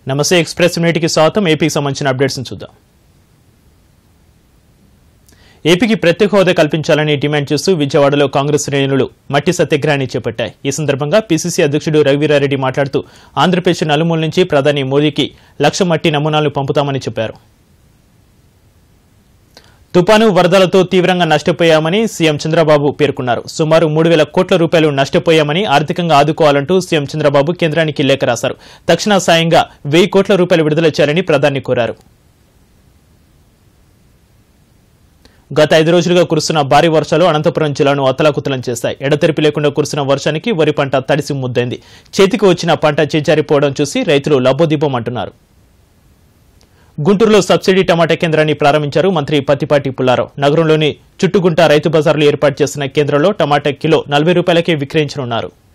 నమస్తే ఎక్స్ప్రెస్ యూనిటీకి స్వాగతం ఏపీకి సంబంధించిన అప్డేట్స్ చూద్దాం ఏపీకి ప్రత్యేక హోదా కల్పించాలని డిమాండ్ చేస్తూ విజయవాడలో కాంగ్రెస్ శ్రేణులు మట్టి సత్యాగ్రహాన్ని చేపట్టాయి ఈ సందర్భంగా పీసీసీ అధ్యక్షుడు రఘువీరారెడ్డి మాట్లాడుతూ ఆంధ్రప్రదేశ్ నలుమూల నుంచి ప్రధాని మోదీకి లక్ష మట్టి నమూనాలు పంపుతామని చెప్పారు తుపాను వరదలతో తీవ్రంగా నష్టపోయామని సీఎం చంద్రబాబు పేర్కొన్నారు సుమారు మూడు వేల కోట్ల రూపాయలు నష్టపోయామని ఆర్థికంగా ఆదుకోవాలంటూ సీఎం చంద్రబాబు కేంద్రానికి లేఖ రాశారు తక్షణ సాయంగా వెయ్యి కోట్ల రూపాయలు విడుదల చేయాలని ప్రధాని కోరారు గత ఐదు రోజులుగా కురుస్తున్న భారీ వర్షాలు అనంతపురం జిల్లాను అతలాకుతలం చేశాయి ఎడతెరిపి లేకుండా కురుస్తున్న వర్షానికి వరి పంట తడిసి ముద్దైంది చేతికి వచ్చిన పంట చేజారిపోవడం చూసి రైతులు లబ్బోదిబ్బం అంటున్నారు గుంటూరులో సబ్సిడీ టమాటా కేంద్రాన్ని ప్రారంభించారు మంత్రి పత్తిపాటి పుల్లారావు నగరంలోని చుట్టుగుంట రైతు బజార్లు ఏర్పాటు చేసిన కేంద్రంలో టమాటా కిలో నలభై రూపాయలకే విక్రయించనున్నారు